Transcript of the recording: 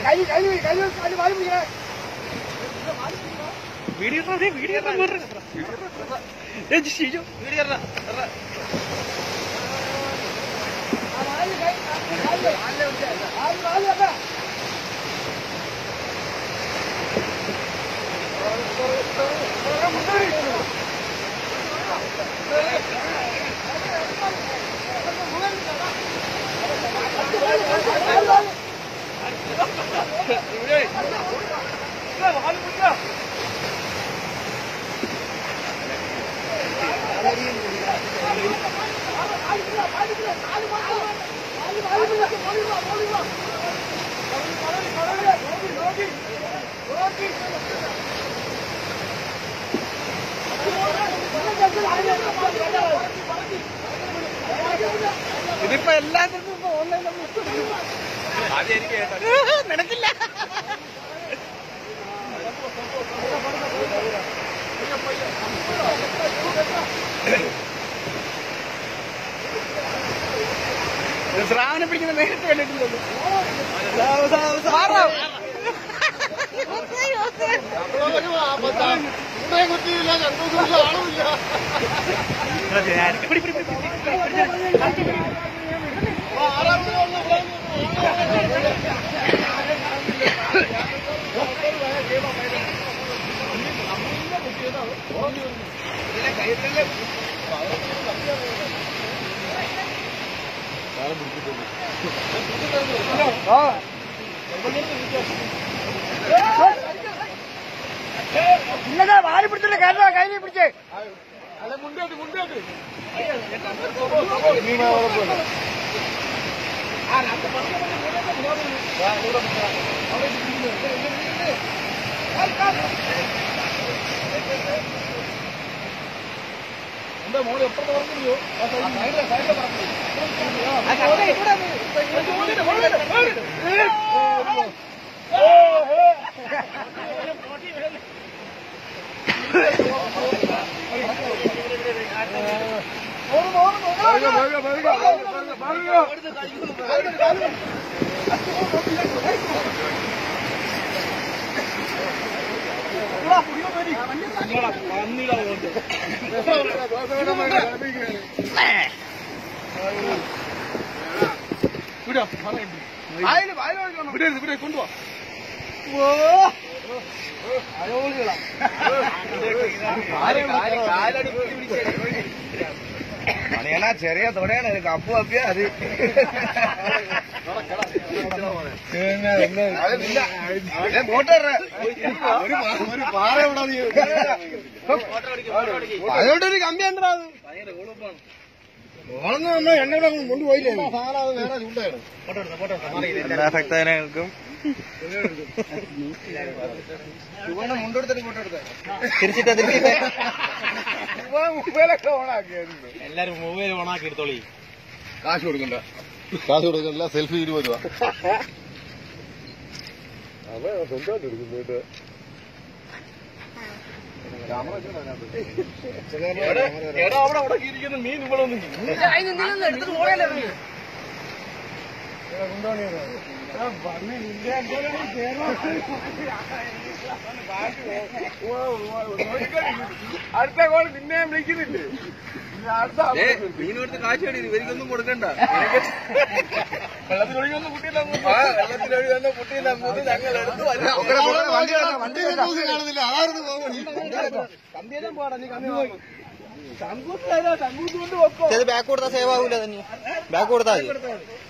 കൈ കൈ കൈ കൈ വായി പിടിക്കണേ വീഡിയോ വീഡിയോ ഷിജു വീഡിയോ ആ വായി കൈ വായി വായി അപ്പാ ഇതിപ്പോ എല്ലാവർക്കും ഓൺലൈൻ നടക്കില്ല ശ്രാവനെ പിടിക്കുന്ന നേരിട്ട് കണ്ടിട്ടില്ലല്ലോ മാറാം. പിടി, പിടി, പിടി, പിടി. ഇങ്ങനെ വാരി പിടിച്ചിട്ട് കേട്ടോ കയ്യിൽ പിടിച്ചേ മണിയണ ചെറിയ തുണയാണ് ഒരു കപ്പ് കപ്പിയാ അത് അതുകൊണ്ടൊരു കമ്പി എന്താ ഓളന്ന് വന്ന എണ്ണ കൊണ്ടുപോയില്ലേ എല്ലാ ഭക്തജനങ്ങൾക്കും മുണ്ടെടുത്തിട്ട് കൊണ്ടെടുത്തേ തിരിച്ചിട്ട് തിരിച്ചിട്ട് മൊബൈലൊക്കെ ഓണാക്കിയായിരുന്നു എല്ലാരും മൊബൈൽ ഓണാക്കി എടുത്തോളി കാശ് കൊടുക്കണ്ട കാശ് കൊടുക്കണ്ട സെൽഫി ഇരുപത് രൂപ എടാ അവിടെ അവിടെ ഇരിക്കുന്ന മീൻ ഇവിടെ ഒന്നും എടുത്തിട്ട് പോകല്ലേ അടുത്ത കോൾ നിന്നെ വിളിക്കുന്നില്ലേ അടുത്ത മീനെടുത്ത് കാശ് വേണ്ടി ഇവർക്കൊന്നും കൊടുക്കണ്ട വെള്ളത്തിലൊഴിയൊന്നും കുട്ടിയില്ല വെള്ളത്തിലൊഴുകുന്ന കുട്ടീനെ അങ്ങോട്ട് ഞങ്ങൾ എടുത്ത് വണ്ടി വണ്ടി കാണുന്നില്ല ആരുടെ പോകണം കമ്പിയെല്ലാം പോടാ നീ കമ്പി വാങ്ങും ശങ്കൂത്ത് തരാ ശങ്കൂത്ത് കൊണ്ട് വെക്കോ ബാക്ക് കൊടുത്താൽ സേവ് ആവൂല തന്നെ ബാക്ക് കൊടുത്താൽ മതി